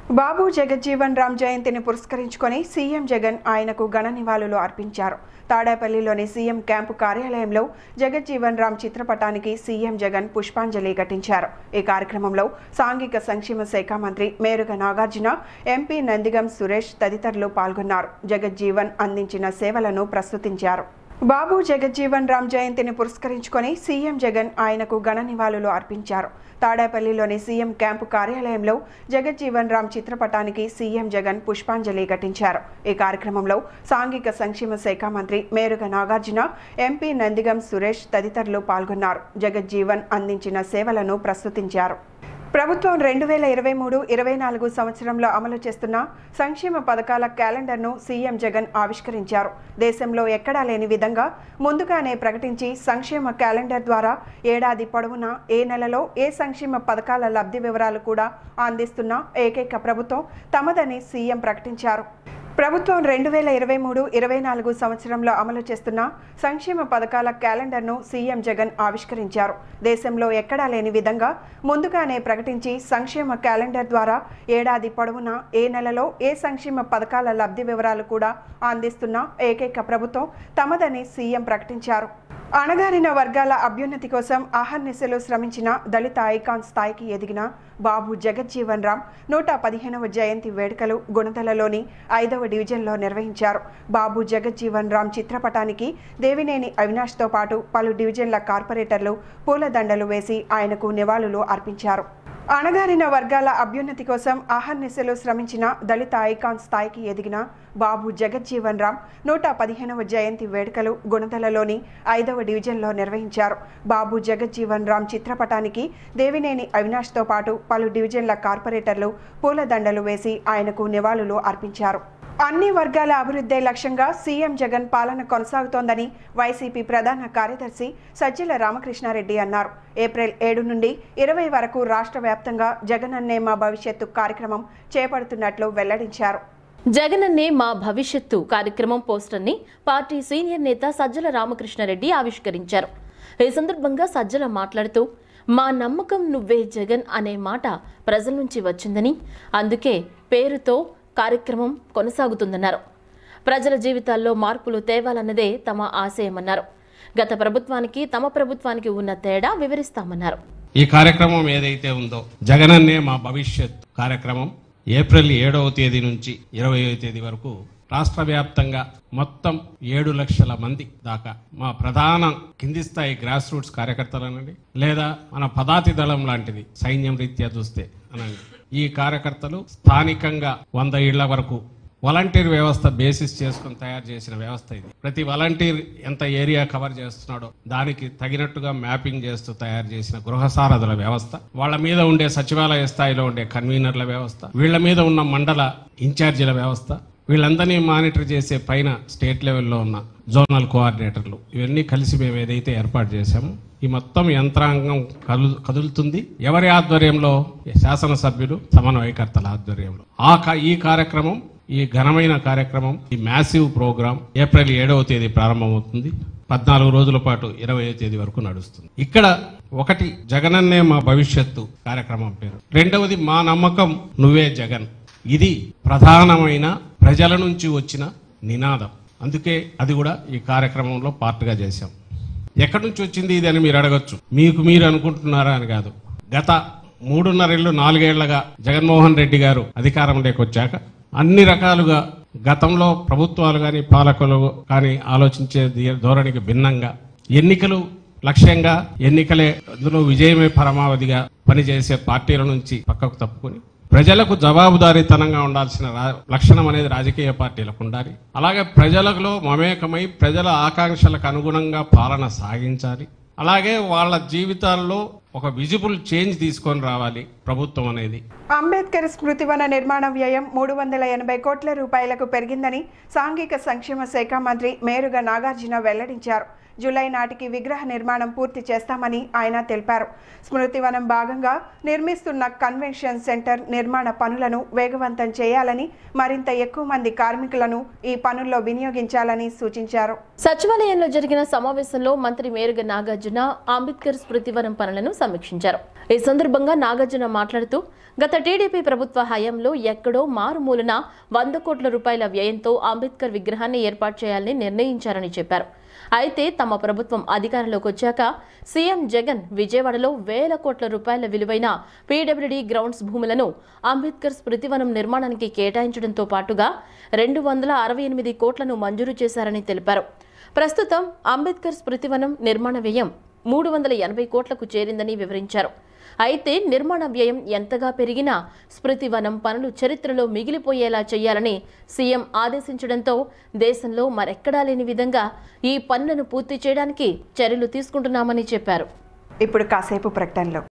బాబు జగజ్జీవన్ రామ్ జయంతిని పురస్కరించుకొని సీఎం జగన్ ఆయనకు ఘన నివాళులు అర్పించారు తాడేపల్లిలోని సీఎం క్యాంపు కార్యాలయంలో జగజ్జీవన్ రామ్ చిత్రపటానికి సీఎం జగన్ పుష్పాంజలి ఘటించారు ఈ కార్యక్రమంలో సాంఘిక సంక్షేమ శాఖ మంత్రి మేరుగ నాగార్జున ఎంపీ నందిగం సురేష్ తదితరులు పాల్గొన్నారు జగజ్జీవన్ అందించిన సేవలను ప్రస్తుతించారు బాబు జగజ్జీవన్ రామ్ జయంతిని పురస్కరించుకొని సీఎం జగన్ ఆయనకు ఘన నివాళులు అర్పించారు తాడేపల్లిలోని సీఎం క్యాంపు కార్యాలయంలో జగజ్జీవన్ రామ్ చిత్రపటానికి సీఎం జగన్ పుష్పాంజలి ఘటించారు ఈ కార్యక్రమంలో సాంఘిక సంక్షేమ శాఖ మంత్రి మేరుగ నాగార్జున ఎంపీ నందిగం సురేష్ తదితరులు పాల్గొన్నారు జగజ్జీవన్ అందించిన సేవలను ప్రస్తుతించారు ప్రభుత్వం రెండు వేల ఇరవై మూడు ఇరవై నాలుగు సంవత్సరంలో అమలు చేస్తున్న సంక్షేమ పథకాల క్యాలెండర్ను సీఎం జగన్ ఆవిష్కరించారు దేశంలో ఎక్కడా లేని విధంగా ముందుగానే ప్రకటించి సంక్షేమ క్యాలెండర్ ద్వారా ఏడాది పొడవునా ఏ నెలలో ఏ సంక్షేమ పథకాల లబ్ధి వివరాలు కూడా అందిస్తున్న ఏకైక ప్రభుత్వం తమదని సీఎం ప్రకటించారు ప్రభుత్వం రెండు వేల ఇరవై మూడు ఇరవై నాలుగు సంవత్సరంలో అమలు చేస్తున్న సంక్షేమ పథకాల క్యాలెండర్ను సీఎం జగన్ ఆవిష్కరించారు దేశంలో ఎక్కడా లేని విధంగా ముందుగానే ప్రకటించి సంక్షేమ క్యాలెండర్ ద్వారా ఏడాది పొడవునా ఏ నెలలో ఏ సంక్షేమ పథకాల లబ్ధి వివరాలు కూడా అందిస్తున్న ఏకైక ప్రభుత్వం తమదని సీఎం ప్రకటించారు అణగారిన వర్గాల అభ్యున్నతి కోసం అహర్నిశలు శ్రమించిన దళిత ఐకాన్ స్థాయికి ఎదిగిన బాబు జగజ్జీవన్ రామ్ నూట పదిహేనవ జయంతి వేడుకలు గుణదలలోని ఐదవ డివిజన్లో నిర్వహించారు బాబు జగజ్జీవన్ రామ్ చిత్రపటానికి దేవినేని అవినాష్తో పాటు పలు డివిజన్ల కార్పొరేటర్లు పూలదండలు వేసి ఆయనకు నివాళులు అర్పించారు అణగారిన వర్గాల అభ్యున్నతి కోసం అహర్నిశలు శ్రమించిన దళిత ఐకాన్ స్థాయికి ఎదిగిన బాబు జగజ్జీవన్ రామ్ నూట పదిహేనవ జయంతి వేడుకలు గుణదలలోని ఐదవ డివిజన్లో నిర్వహించారు బాబు జగజ్జీవన్ రామ్ చిత్రపటానికి దేవినేని అవినాష్తో పాటు పలు డివిజన్ల కార్పొరేటర్లు పూలదండలు వేసి ఆయనకు నివాళులు అర్పించారు అన్ని వర్గాల అభివృద్ధే లక్ష్యంగా సీఎం జగన్ పాలన కొనసాగుతోందని వైసీపీ ప్రధాన కార్యదర్శి సజ్జల రామకృష్ణారెడ్డి అన్నారు ఏప్రిల్ ఏడు నుండి ఇరవై వరకు రాష్ట్ర వ్యాప్తంగా జగన్ అన్నే మా భవిష్యత్తు కార్యక్రమం చేపడుతున్నట్లు వెల్లడించారు జగనన్నే మా భవిష్యత్తు కార్యక్రమం పోస్టర్ని పార్టీ సీనియర్ నేత సజ్జల రామకృష్ణారెడ్డి ఆవిష్కరించారు ఈ సందర్భంగా సజ్జల మాట్లాడుతూ మా నమ్మకం నువ్వే జగన్ అనే మాట ప్రజల నుంచి వచ్చిందని అందుకే పేరుతో కార్యక్రమం కొనసాగుతుందన్నారు ప్రజల జీవితాల్లో మార్పులు తేవాలన్నదే తమ ఆశయమన్నారు గత ప్రభుత్వానికి తమ ప్రభుత్వానికి ఉన్న తేడా వివరిస్తామన్నారు ఈ కార్యక్రమం ఏదైతే ఉందో జగనన్నే మా భవిష్యత్ కార్యక్రమం ఏప్రిల్ ఏడవ తేదీ నుంచి ఇరవయో తేదీ వరకు రాష్ట్ర వ్యాప్తంగా మొత్తం ఏడు లక్షల మంది దాకా మా ప్రధాన కింది స్థాయి గ్రాస్ రూట్స్ కార్యకర్తలనండి లేదా మన పదాతి దళం లాంటిది సైన్యం రీత్యా చూస్తే అనండి ఈ కార్యకర్తలు స్థానికంగా వంద ఇళ్ల వరకు వాలంటీర్ వ్యవస్థ బేసిస్ చేసుకుని తయారు చేసిన వ్యవస్థ ఇది ప్రతి వాలంటీర్ ఎంత ఏరియా కవర్ చేస్తున్నాడో దానికి తగినట్టుగా మ్యాపింగ్ చేస్తూ తయారు చేసిన గృహసారథుల వ్యవస్థ వాళ్ళ మీద ఉండే సచివాలయ స్థాయిలో ఉండే కన్వీనర్ల వ్యవస్థ వీళ్ళ మీద ఉన్న మండల ఇన్ఛార్జీల వ్యవస్థ వీళ్ళందరినీ మానిటర్ చేసే పైన స్టేట్ లెవెల్లో ఉన్న జోనల్ కోఆర్డినేటర్లు ఇవన్నీ కలిసి మేము ఏదైతే ఏర్పాటు చేశామో ఈ మొత్తం యంత్రాంగం కదు కదులుతుంది ఎవరి ఆధ్వర్యంలో శాసనసభ్యులు సమన్వయకర్తల ఆధ్వర్యంలో ఆ కా- ఈ కార్యక్రమం ఈ ఘనమైన కార్యక్రమం ఈ మ్యాసివ్ ప్రోగ్రాం ఏప్రిల్ ఏడవ తేదీ ప్రారంభమవుతుంది పద్నాలుగు రోజుల పాటు ఇరవై తేదీ వరకు నడుస్తుంది ఇక్కడ ఒకటి జగనన్నే మా భవిష్యత్తు కార్యక్రమం పేరు రెండవది మా నమ్మకం నువ్వే జగన్ ఇది ప్రధానమైన ప్రజల నుంచి వచ్చిన నినాదం అందుకే అది కూడా ఈ కార్యక్రమంలో పార్ట్గా చేశాం ఎక్కడి నుంచి వచ్చింది ఇది అని మీరు అడగచ్చు మీకు మీరు అనుకుంటున్నారా అని కాదు గత మూడున్నరేళ్ళు నాలుగేళ్లగా జగన్మోహన్ రెడ్డి గారు అధికారంలోకి వచ్చాక అన్ని రకాలుగా గతంలో ప్రభుత్వాలు కానీ పాలకులు కానీ ఆలోచించే ధీ- ధోరణికి భిన్నంగా ఎన్నికలు లక్ష్యంగా ఎన్నికలే అందులో విజయమే పరమావధిగా పనిచేసే పార్టీల నుంచి పక్కకు తప్పుకొని ప్రజలకు జవాబుదారీతనంగా ఉండాల్సిన రా- లక్షణం అనేది రాజకీయ పార్టీలకు ఉండాలి అలాగే ప్రజలలో మమేకమై ప్రజల ఆకాంక్షలకు అనుగుణంగా పాలన సాగించాలి అలాగే వాళ్ళ జీవితాల్లో ఒక విజిబుల్ చేంజ్ తీసుకొని రావాలి ప్రభుత్వం అనేది అంబేద్కర్ స్మృతివన నిర్మాణ వ్యయం మూడు వందల ఎనభై కోట్ల రూపాయలకు పెరిగిందని సాంఘిక సంక్షేమ శాఖ మంత్రి మేరుగ నాగార్జున వెల్లడించారు జూలై నాటికి విగ్రహ నిర్మాణం పూర్తి చేస్తామని ఆయన తెలిపారు స్మృతివనం భాగంగా నిర్మిస్తున్న కన్వెన్షన్ సెంటర్ నిర్మాణ పనులను వేగవంతం చేయాలని మరింత ఎక్కువ మంది కార్మికులను ఈ పనుల్లో వినియోగించాలని సూచించారు సచివాలయంలో జరిగిన సమావేశంలో మంత్రి మేరుగ నాగార్జున అంబేద్కర్ స్మృతివనం పనులను సమీక్షించారు ఈ సందర్భంగా నాగార్జున మాట్లాడుతూ గత టీడీపీ ప్రభుత్వ హయాంలో ఎక్కడో మారుమూలన వంద కోట్ల రూపాయల వ్యయంతో అంబేద్కర్ విగ్రహాన్ని ఏర్పాటు చేయాలని నిర్ణయించారని చెప్పారు అయితే తమ ప్రభుత్వం అధికారంలోకి వచ్చాక సీఎం జగన్ విజయవాడలో వేల కోట్ల రూపాయల విలువైన పీడబ్ల్యూడీ గ్రౌండ్స్ భూములను అంబేద్కర్ స్మృతివనం నిర్మాణానికి కేటాయించడంతో పాటుగా రెండు వందల అరవై ఎనిమిది కోట్లను మంజూరు చేశారని తెలిపారు ప్రస్తుతం అంబేద్కర్ స్మృతివనం నిర్మాణ వ్యయం మూడు వందల ఎనభై కోట్లకు చేరిందని వివరించారు అయితే నిర్మాణ వ్యయం ఎంతగా పెరిగినా స్మృతివనం పనులు చరిత్రలో మిగిలిపోయేలా చేయాలని సీఎం ఆదేశించడంతో దేశంలో మరెక్కడా లేని విధంగా ఈ పనులను పూర్తి చేయడానికి చర్యలు తీసుకుంటున్నామని చెప్పారు ఇప్పుడు కాసేపు ప్రకటనలో